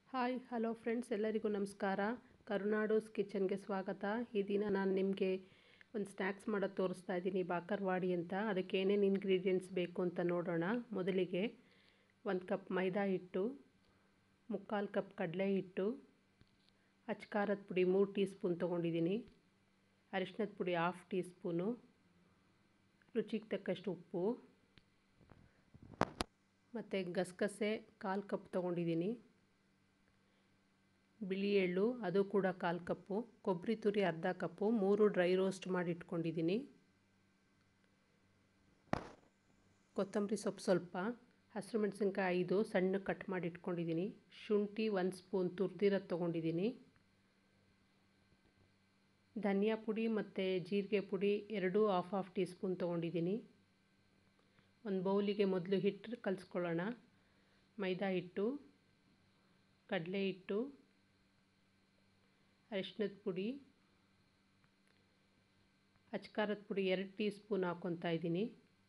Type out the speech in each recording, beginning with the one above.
hi hello friends ಎಲ್ಲರಿಗೂ ನಮಸ್ಕಾರ ಕರುನಾಡೋಸ್ ಕಿಚನ್ಗೆ ಸ್ವಾಗತ ಈ ದಿನ ನಾನು ನಿಮಗೆ ಒಂದು ಸ್ನ್ಯಾಕ್ಸ್ ಮಾಡೋದು ತೋರಿಸ್ತಾ ಇದ್ದೀನಿ ಬಾಕರ್ವಾಡಿ ಅಂತ ಅದಕ್ಕೆ ಏನೇನು ಇಂಗ್ರೀಡಿಯೆಂಟ್ಸ್ ಬೇಕು ಅಂತ ನೋಡೋಣ ಮೊದಲಿಗೆ ಒಂದು ಕಪ್ ಮೈದಾ ಹಿಟ್ಟು ಮುಕ್ಕಾಲು ಕಪ್ ಕಡಲೆ ಹಿಟ್ಟು ಅಚ್ಕಾರದ ಪುಡಿ ಮೂರು ಟೀ ಸ್ಪೂನ್ ತೊಗೊಂಡಿದ್ದೀನಿ ಅರಿಶಿನದ ಪುಡಿ ಹಾಫ್ ಟೀ ಸ್ಪೂನು ರುಚಿಗೆ ತಕ್ಕಷ್ಟು ಉಪ್ಪು ಮತ್ತು ಗಸಗಸೆ ಕಾಲು ಕಪ್ ತೊಗೊಂಡಿದ್ದೀನಿ ಬಿಳಿ ಎಳ್ಳು ಅದು ಕೂಡ ಕಾಲು ಕಪ್ಪು ಕೊಬ್ಬರಿ ತುರಿ ಅರ್ಧ ಕಪ್ಪು ಮೂರು ಡ್ರೈ ರೋಸ್ಟ್ ಮಾಡಿ ಇಟ್ಕೊಂಡಿದ್ದೀನಿ ಕೊತ್ತಂಬರಿ ಸೊಪ್ಪು ಸ್ವಲ್ಪ ಹಸಿರು ಮೆಣಸಿನ್ಕಾಯಿ ಐದು ಸಣ್ಣ ಕಟ್ ಮಾಡಿ ಇಟ್ಕೊಂಡಿದ್ದೀನಿ ಶುಂಠಿ ಒಂದು ಸ್ಪೂನ್ ತುರಿದಿರೋದು ತೊಗೊಂಡಿದ್ದೀನಿ ಧನಿಯಾ ಪುಡಿ ಮತ್ತು ಜೀರಿಗೆ ಪುಡಿ ಎರಡೂ ಹಾಫ್ ಹಾಫ್ ಟೀ ಸ್ಪೂನ್ ತೊಗೊಂಡಿದ್ದೀನಿ ಒಂದು ಬೌಲಿಗೆ ಮೊದಲು ಹಿಟ್ಟು ಕಲಿಸ್ಕೊಳ್ಳೋಣ ಮೈದಾ ಹಿಟ್ಟು ಕಡಲೆ ಹಿಟ್ಟು ಅರಿಶಿನದ ಪುಡಿ ಅಚ್ಕಾರದ ಪುಡಿ ಎರಡು ಟೀ ಸ್ಪೂನ್ ಹಾಕ್ಕೊತಾ ಇದ್ದೀನಿ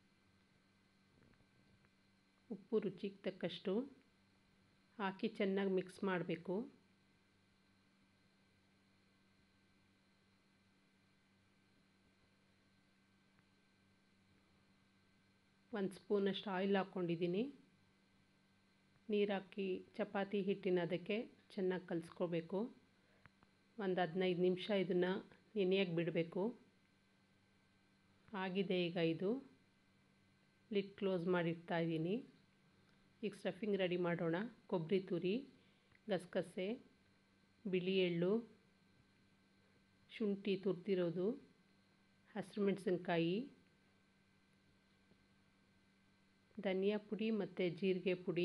ಉಪ್ಪು ರುಚಿಗೆ ತಕ್ಕಷ್ಟು ಹಾಕಿ ಚೆನ್ನಾಗಿ ಮಿಕ್ಸ್ ಮಾಡಬೇಕು ಒಂದು ಸ್ಪೂನಷ್ಟು ಆಯಿಲ್ ಹಾಕ್ಕೊಂಡಿದ್ದೀನಿ ನೀರು ಹಾಕಿ ಚಪಾತಿ ಹಿಟ್ಟಿನ ಅದಕ್ಕೆ ಚೆನ್ನಾಗಿ ಕಲಿಸ್ಕೋಬೇಕು ಒಂದು ಹದಿನೈದು ನಿಮಿಷ ಇದನ್ನು ನೆನೆಯಕ್ಕೆ ಬಿಡಬೇಕು ಆಗಿದೆ ಈಗ ಇದು ಲಿಡ್ ಕ್ಲೋಸ್ ಮಾಡಿಡ್ತಾ ಇದ್ದೀನಿ ಈಗ ಸ್ಟಫಿಂಗ್ ರೆಡಿ ಮಾಡೋಣ ಕೊಬ್ಬರಿ ತುರಿ ಗಸಗಸೆ ಬಿಳಿ ಎಳ್ಳು ಶುಂಠಿ ತುರಿದಿರೋದು ಹಸಿರು ಮೆಣಸಿನ್ಕಾಯಿ ಧನಿಯಾ ಪುಡಿ ಮತ್ತು ಜೀರಿಗೆ ಪುಡಿ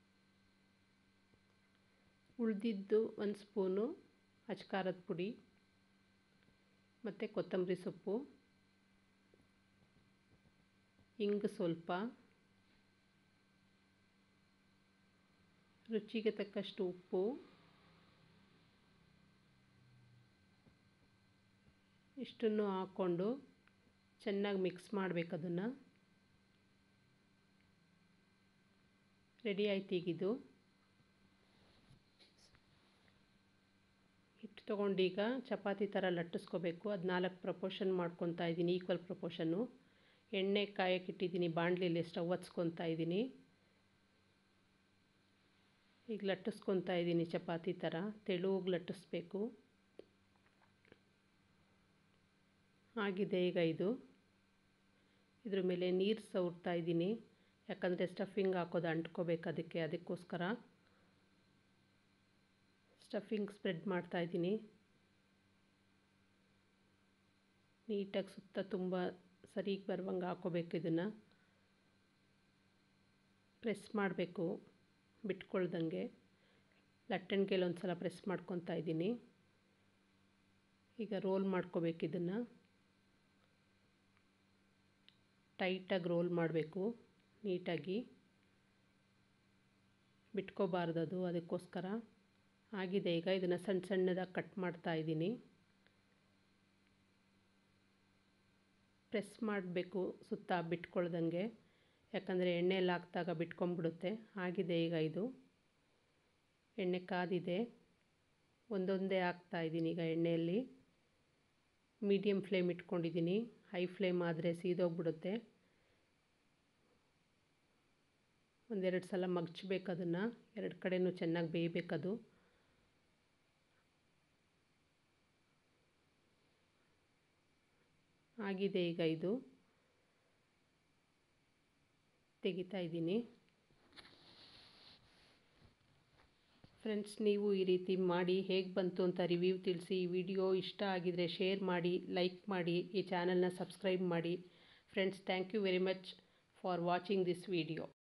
ಉಳಿದಿದ್ದು ಒಂದು ಸ್ಪೂನು ಅಚ್ಕಾರದ ಪುಡಿ ಮತ್ತು ಕೊತ್ತಂಬರಿ ಸೊಪ್ಪು ಹಿಂಗು ಸ್ವಲ್ಪ ರುಚಿಗೆ ತಕ್ಕಷ್ಟು ಉಪ್ಪು ಇಷ್ಟನ್ನು ಹಾಕ್ಕೊಂಡು ಚೆನ್ನಾಗಿ ಮಿಕ್ಸ್ ಮಾಡಬೇಕು ಅದನ್ನು ರೆಡಿ ಆಯ್ತು ಈಗಿದು ಹಿಟ್ಟು ತೊಗೊಂಡೀಗ ಚಪಾತಿ ಥರ ಲಟ್ಟಿಸ್ಕೋಬೇಕು ಅದು ನಾಲ್ಕು ಪ್ರಪೋರ್ಷನ್ ಮಾಡ್ಕೊತಾ ಇದ್ದೀನಿ ಈಕ್ವಲ್ ಪ್ರಪೋರ್ಷನ್ನು ಎಣ್ಣೆ ಕಾಯಕ್ಕೆ ಇಟ್ಟಿದ್ದೀನಿ ಬಾಣಲಿಲಿ ಸ್ಟವ್ ಹಚ್ಕೊತಾ ಇದ್ದೀನಿ ಈಗ ಲಟ್ಟಿಸ್ಕೊತಾ ಇದ್ದೀನಿ ಚಪಾತಿ ಥರ ತೆಳುವಾಗಿ ಲಟ್ಟಿಸ್ಬೇಕು ಆಗಿದೆ ಈಗ ಇದು ಇದ್ರ ಮೇಲೆ ನೀರು ಸವರ್ತಾ ಇದ್ದೀನಿ ಯಾಕಂದರೆ ಸ್ಟಫಿಂಗ್ ಹಾಕೋದು ಅಂಟ್ಕೋಬೇಕು ಅದಕ್ಕೆ ಅದಕ್ಕೋಸ್ಕರ ಸ್ಟಫಿಂಗ್ ಸ್ಪ್ರೆಡ್ ಮಾಡ್ತಾಯಿದ್ದೀನಿ ನೀಟಾಗಿ ಸುತ್ತ ತುಂಬ ಸರಿಗೆ ಬರುವಂಗೆ ಹಾಕೋಬೇಕು ಇದನ್ನು ಪ್ರೆಸ್ ಮಾಡಬೇಕು ಬಿಟ್ಕೊಳ್ದಂಗೆ ಲಟ್ಟಣಿಗೆಲ್ಲ ಒಂದು ಸಲ ಪ್ರೆಸ್ ಮಾಡ್ಕೊತಾ ಇದ್ದೀನಿ ಈಗ ರೋಲ್ ಮಾಡ್ಕೋಬೇಕು ಇದನ್ನು ಟೈಟಾಗಿ ರೋಲ್ ಮಾಡಬೇಕು ನೀಟಾಗಿ ಬಿಟ್ಕೋಬಾರ್ದು ಅದು ಅದಕ್ಕೋಸ್ಕರ ಆಗಿದೆ ಈಗ ಇದನ್ನು ಸಣ್ಣ ಸಣ್ಣದಾಗಿ ಕಟ್ ಮಾಡ್ತಾ ಇದ್ದೀನಿ ಪ್ರೆಸ್ ಮಾಡಬೇಕು ಸುತ್ತ ಬಿಟ್ಕೊಳ್ದಂಗೆ ಯಾಕಂದರೆ ಎಣ್ಣೆಯಲ್ಲಿ ಹಾಕಿದಾಗ ಬಿಟ್ಕೊಂಬಿಡುತ್ತೆ ಆಗಿದೆ ಈಗ ಇದು ಎಣ್ಣೆ ಕಾದಿದೆ ಒಂದೊಂದೇ ಹಾಕ್ತಾಯಿದ್ದೀನಿ ಈಗ ಎಣ್ಣೆಯಲ್ಲಿ ಮೀಡಿಯಮ್ ಫ್ಲೇಮ್ ಇಟ್ಕೊಂಡಿದ್ದೀನಿ ಹೈ ಫ್ಲೇಮ್ ಆದರೆ ಸೀದೋಗ್ಬಿಡುತ್ತೆ ಒಂದೆರಡು ಸಲ ಮಗ್ಚಬೇಕು ಅದನ್ನು ಎರಡು ಕಡೆಯೂ ಚೆನ್ನಾಗಿ ಬೇಯಬೇಕದು ಆಗಿದೆ ಈಗ ಇದು ತೆಗಿತಾ ಇದ್ದೀನಿ ಫ್ರೆಂಡ್ಸ್ ನೀವು ಈ ರೀತಿ ಮಾಡಿ ಹೇಗೆ ಬಂತು ಅಂತ ರಿವ್ಯೂ ತಿಳಿಸಿ ಈ ವಿಡಿಯೋ ಇಷ್ಟ ಆಗಿದರೆ ಶೇರ್ ಮಾಡಿ ಲೈಕ್ ಮಾಡಿ ಈ ಚಾನಲ್ನ ಸಬ್ಸ್ಕ್ರೈಬ್ ಮಾಡಿ friends thank you very much for watching this video